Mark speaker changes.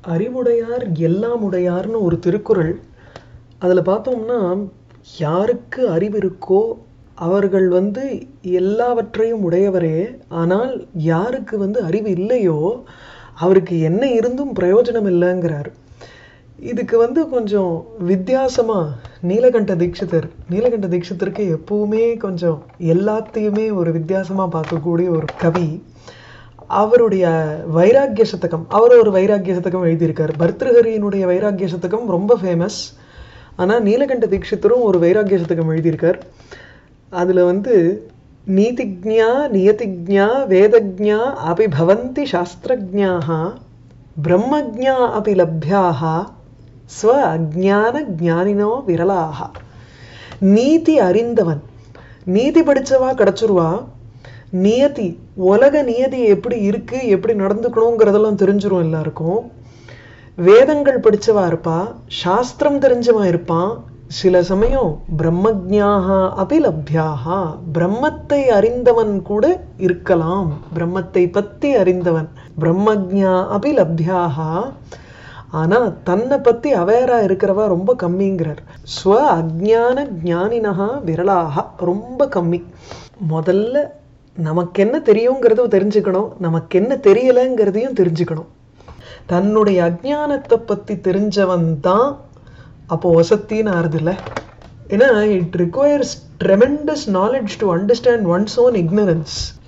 Speaker 1: அறிவுடையார் எல்லாம் உடையார்னு ஒரு திருக்குறள் அதில் பார்த்தோம்னா யாருக்கு அறிவு இருக்கோ அவர்கள் வந்து எல்லாவற்றையும் உடையவரே ஆனால் யாருக்கு வந்து அறிவு இல்லையோ அவருக்கு என்ன இருந்தும் பிரயோஜனம் இல்லைங்கிறார் இதுக்கு வந்து கொஞ்சம் வித்தியாசமா நீலகண்ட தீட்சிதர் நீலகண்ட தீட்சிதருக்கு எப்பவுமே கொஞ்சம் எல்லாத்தையுமே ஒரு வித்தியாசமா பார்க்கக்கூடிய ஒரு கவி அவருடைய வைராக்கிய சதகம் அவர் ஒரு வைராக்கிய சதகம் எழுதியிருக்கார் பர்திருஹரியினுடைய வைராக்கிய சதகம் ரொம்ப ஃபேமஸ் ஆனா நீலகண்ட தீட்சிதரும் ஒரு வைராக்கிய சதகம் எழுதியிருக்கார் அதுல வந்து நீதிஜ்ஞா நியதிஜ்ஞா வேதஜ்ஞா அபி பவந்தி சாஸ்திரஜ்ஞாः பிரம்மஜ்ஞா அபி லப்யாः ஸ்வ அஜ்ஞான ஜானினோ விரலாக நீதி அறிந்தவன் நீதி படிச்சவா கிடைச்சிருவா நியதி உலக நியதி எப்படி இருக்கு எப்படி நடந்துக்கணுங்கிறதெல்லாம் தெரிஞ்சிரும் எல்லாருக்கும் வேதங்கள் படிச்சவா இருப்பா சாஸ்திரம் தெரிஞ்சவன் இருப்பான் சில சமயம் பிரம்மஜ்ஞாக அபிலப்யாக பிரம்மத்தை அறிந்தவன் கூட இருக்கலாம் பிரம்மத்தை பத்தி அறிந்தவன் பிரம்மஜ்ஞா அபிலப்யாக ஆனா தன்னை பத்தி அவேரா இருக்கிறவா ரொம்ப கம்மிங்கிறார் ஸ்வ அஜ்ஞான ஜானினஹா விரலாக ரொம்ப கம்மி முதல்ல நமக்கு என்ன தெரியுங்கிறத தெரிஞ்சுக்கணும் நமக்கு என்ன தெரியலைங்கிறதையும் தெரிஞ்சுக்கணும் தன்னுடைய அஜ்ஞானத்தை பத்தி தெரிஞ்சவன் தான் அப்போ வசத்தின்னு ஆறுதில்ல ஏன்னா it requires tremendous knowledge to understand one's own ignorance